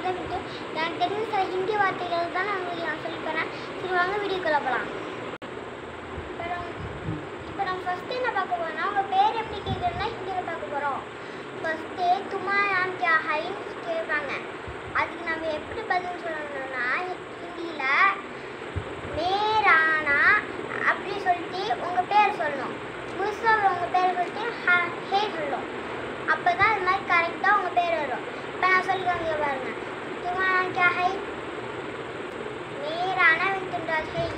வந்துட்டு எனக்கு தெரிஞ்ச சில ஹிந்தி வார்த்தைகள் தான் நான் உங்களுக்கு நான் சொல்லித் தரேன் சரி வாங்க வீடியோக்குள்ள போகலாம் இப்போ நம்ம இப்போ நம்ம ஃபஸ்ட்டு என்ன பார்க்க போறோம்னா உங்கள் பேர் எப்படி கேட்குறதுனா ஹிந்தியில் பார்க்க போகிறோம் ஃபஸ்ட்டு துமா நாம் கியா ஹைன்னு கேட்பாங்க அதுக்கு நம்ம எப்படி பதில் சொல்லணும்னா ஹிந்தியில் மேரானா அப்படி சொல்லிட்டு உங்கள் பேர் சொல்லணும் முழுசாக உங்கள் பேர் சொல்லிட்டு ஹ ஹே சொல்லணும் அப்போ தான் இது மாதிரி கரெக்டாக உங்கள் பேர் வரும் இப்போ நான் சொல்லிக்கோங்க பாருங்க துமா நாம் கியா ஹை மேரானா வித்துன்றாஜ் ஹை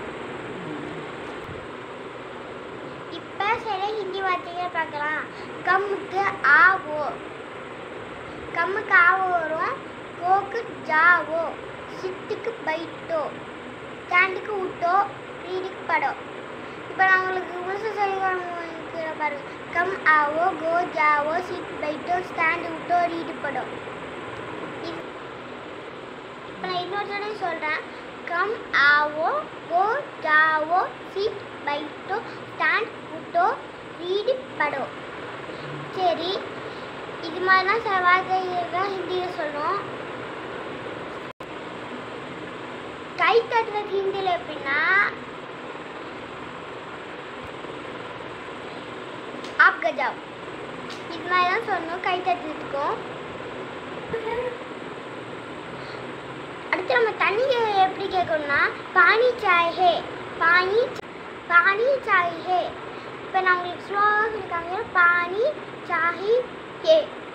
இப்போ சில ஹிந்தி வார்த்தைகளை பார்க்கலாம் கம்முக்கு ஆவோ கம்முக்கு ஆவோ வரும் கோக்கு ஜாவோ சிட்டுக்கு பைட்டோ ஸ்டாண்டுக்கு விட்டோ ரீடுக்கு படோ இப்போ நான் உங்களுக்கு முழுசு சொல்லி பாருங்க கம் ஆவோ கோ ஜாவோ சிட் பைட்டோ ஸ்டாண்டு விட்டோ ரீடு படோ இது இப்போ நான் இன்னொரு தடவை சொல்கிறேன் கம் ஆவோ கோ ஜாவோ சிட் பைட்டோ ஸ்டாண்ட் உட்டோ ரீடு படோ சரி இது மாதிரிலாம் சில வார்த்தைகள் தான் ஹிந்தியில் சொல்லுவோம் கை தட்டுறது ஹிந்தியில் எப்படின்னா ஆப் கஜாவ் இது மாதிரி தான் சொல்லணும் கை தட்டுறதுக்கும் அடுத்து நம்ம தண்ணியை எப்படி கேட்கணும்னா பானி சாய் ஹே பானி பானி சாய் ஹே இப்போ நான் உங்களுக்கு ஸ்லோவாக சொல்லி காமிக்கிறேன் பானி சாஹி ஹே